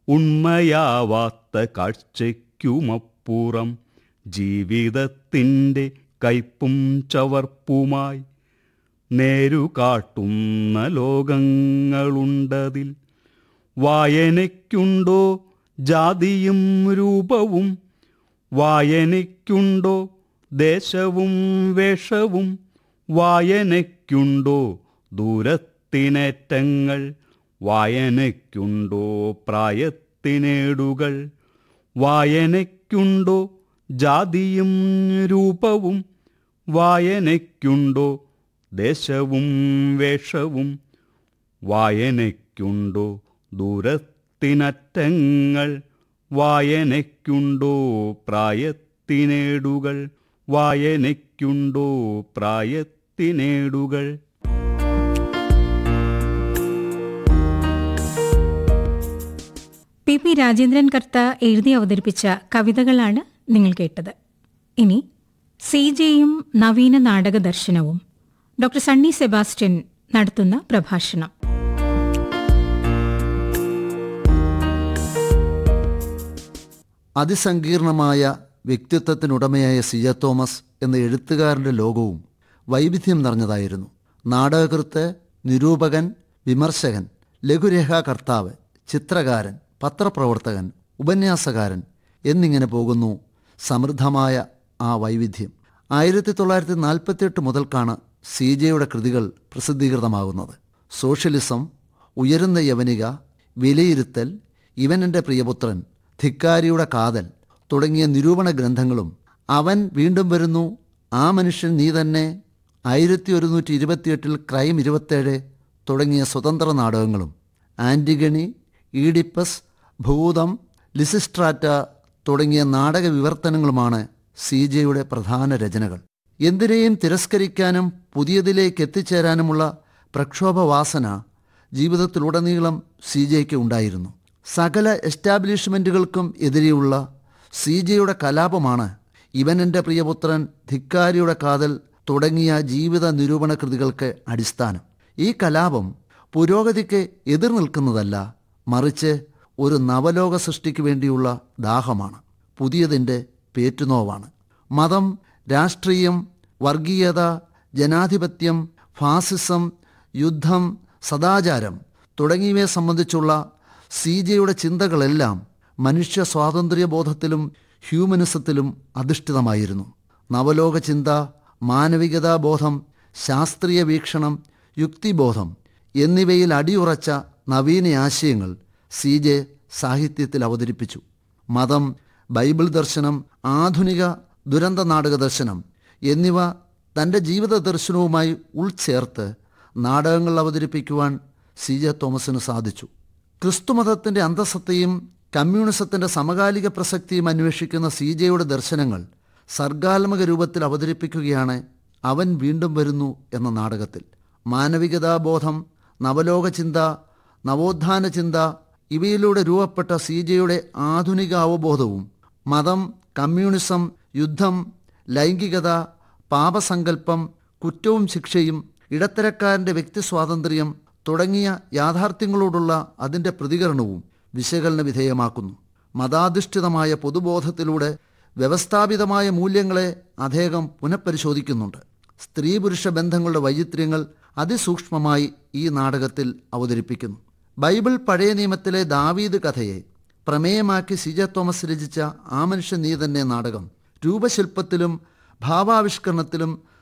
ഉണ്മയാവാത്ത കാഴ്ചയ്ക്കുമപ്പുറം ജീവിതത്തിൻ്റെ കയ്പും ചവർപ്പുമായി നേരു കാട്ടുന്ന ലോകങ്ങളുണ്ടതിൽ വായനയ്ക്കുണ്ടോ ജാതിയും രൂപവും വായനയ്ക്കുണ്ടോ ദേശവും വേഷവും വായനയ്ക്കുണ്ടോ ദൂരത്തിനേറ്റങ്ങൾ വായനയ്ക്കുണ്ടോ പ്രായത്തിനേടുകൾ വായനയ്ക്കുണ്ടോ ജാതിയും രൂപവും വായനയ്ക്കുണ്ടോ ദേശവും വേഷവും വായനയ്ക്കുണ്ടോ ദൂരത്തിനറ്റങ്ങൾ വായനയ്ക്കുണ്ടോ പ്രായത്തിനേടുകൾ വായനയ്ക്കുണ്ടോ പ്രായത്തിനേടുകൾ പി പി രാജേന്ദ്രൻ കർത്ത എഴുതി അവതരിപ്പിച്ച കവിതകളാണ് നിങ്ങൾ കേട്ടത് ഇനി സി ജെയും നവീന നാടക ദർശനവും ഡോക്ടർ സണ്ണി സെബാസ്റ്റ്യൻ നടത്തുന്ന പ്രഭാഷണം അതിസങ്കീർണമായ വ്യക്തിത്വത്തിനുടമയായ സിജ തോമസ് എന്ന എഴുത്തുകാരൻ്റെ ലോകവും വൈവിധ്യം നിറഞ്ഞതായിരുന്നു നാടകകൃത്ത് നിരൂപകൻ വിമർശകൻ ലഘുരേഖാകർത്താവ് ചിത്രകാരൻ പത്രപ്രവർത്തകൻ ഉപന്യാസകാരൻ എന്നിങ്ങനെ പോകുന്നു സമൃദ്ധമായ ആ വൈവിധ്യം ആയിരത്തി തൊള്ളായിരത്തി നാൽപ്പത്തിയെട്ട് മുതൽക്കാണ് സി ജെയുടെ കൃതികൾ പ്രസിദ്ധീകൃതമാകുന്നത് സോഷ്യലിസം ഉയരുന്ന യവനിക വിലയിരുത്തൽ ഇവൻ എൻ്റെ പ്രിയപുത്രൻ ധിക്കാരിയുടെ കാതൽ തുടങ്ങിയ നിരൂപണ ഗ്രന്ഥങ്ങളും അവൻ വീണ്ടും വരുന്നു ആ മനുഷ്യൻ നീ തന്നെ ആയിരത്തി ഒരുന്നൂറ്റി ഇരുപത്തിയെട്ടിൽ ക്രൈം ഇരുപത്തേഴ് തുടങ്ങിയ സ്വതന്ത്ര നാടകങ്ങളും ആൻറ്റിഗണി ഈഡിപ്പസ് ഭൂതം ലിസിസ്ട്രാറ്റ തുടങ്ങിയ നാടക വിവർത്തനങ്ങളുമാണ് സി ജെയുടെ പ്രധാന രചനകൾ എന്തിനേയും തിരസ്കരിക്കാനും പുതിയതിലേക്ക് എത്തിച്ചേരാനുമുള്ള പ്രക്ഷോഭവാസന ജീവിതത്തിലുടനീളം സി ജെക്ക് ഉണ്ടായിരുന്നു സകല എസ്റ്റാബ്ലിഷ്മെൻറ്റുകൾക്കും എതിരെയുള്ള സി ജെയുടെ കലാപമാണ് ഇവൻ എൻ്റെ പ്രിയപുത്രൻ ധിക്കാരിയുടെ കാതൽ തുടങ്ങിയ ജീവിത നിരൂപണ കൃതികൾക്ക് അടിസ്ഥാനം ഈ കലാപം പുരോഗതിക്ക് എതിർ നിൽക്കുന്നതല്ല മറിച്ച് ഒരു നവലോക സൃഷ്ടിക്ക് വേണ്ടിയുള്ള ദാഹമാണ് പുതിയതിൻ്റെ പേറ്റുനോവാണ് മതം രാഷ്ട്രീയം വർഗീയത ജനാധിപത്യം ഫാസിസം യുദ്ധം സദാചാരം തുടങ്ങിയവയെ സംബന്ധിച്ചുള്ള സി ജെയുടെ ചിന്തകളെല്ലാം മനുഷ്യ സ്വാതന്ത്ര്യബോധത്തിലും ഹ്യൂമനിസത്തിലും അധിഷ്ഠിതമായിരുന്നു നവലോക ചിന്ത മാനവികതാബോധം ശാസ്ത്രീയ വീക്ഷണം യുക്തിബോധം എന്നിവയിൽ അടിയുറച്ച നവീന ആശയങ്ങൾ സി ജെ സാഹിത്യത്തിൽ അവതരിപ്പിച്ചു മതം ബൈബിൾ ദർശനം ആധുനിക ദുരന്ത നാടക ദർശനം എന്നിവ തൻ്റെ ജീവിത ദർശനവുമായി ഉൾച്ചേർത്ത് നാടകങ്ങൾ അവതരിപ്പിക്കുവാൻ സി ജെ തോമസിന് സാധിച്ചു ക്രിസ്തുമതത്തിൻ്റെ അന്തസ്സത്തെയും കമ്മ്യൂണിസത്തിൻ്റെ സമകാലിക പ്രസക്തിയും അന്വേഷിക്കുന്ന സി ജെയുടെ ദർശനങ്ങൾ സർഗാത്മക രൂപത്തിൽ അവതരിപ്പിക്കുകയാണ് അവൻ വീണ്ടും വരുന്നു എന്ന നാടകത്തിൽ മാനവികതാബോധം നവലോക ചിന്ത നവോത്ഥാന ചിന്ത ഇവയിലൂടെ രൂപപ്പെട്ട സി ജെയുടെ ആധുനിക അവബോധവും മതം കമ്മ്യൂണിസം യുദ്ധം ലൈംഗികത പാപസങ്കല്പം കുറ്റവും ശിക്ഷയും ഇടത്തരക്കാരൻ്റെ വ്യക്തിസ്വാതന്ത്ര്യം തുടങ്ങിയ യാഥാർത്ഥ്യങ്ങളോടുള്ള അതിൻ്റെ പ്രതികരണവും വിശകലന വിധേയമാക്കുന്നു മതാധിഷ്ഠിതമായ പൊതുബോധത്തിലൂടെ വ്യവസ്ഥാപിതമായ മൂല്യങ്ങളെ അദ്ദേഹം പുനഃപരിശോധിക്കുന്നുണ്ട് സ്ത്രീ പുരുഷ ബന്ധങ്ങളുടെ വൈചിത്ര്യങ്ങൾ അതിസൂക്ഷ്മമായി ഈ നാടകത്തിൽ അവതരിപ്പിക്കുന്നു ബൈബിൾ പഴയ നിയമത്തിലെ ദാവീദ് കഥയെ പ്രമേയമാക്കി സിജ തോമസ് രചിച്ച ആ മനുഷ്യ നീ തന്നെ നാടകം രൂപശില്പത്തിലും ഭാവാവിഷ്കരണത്തിലും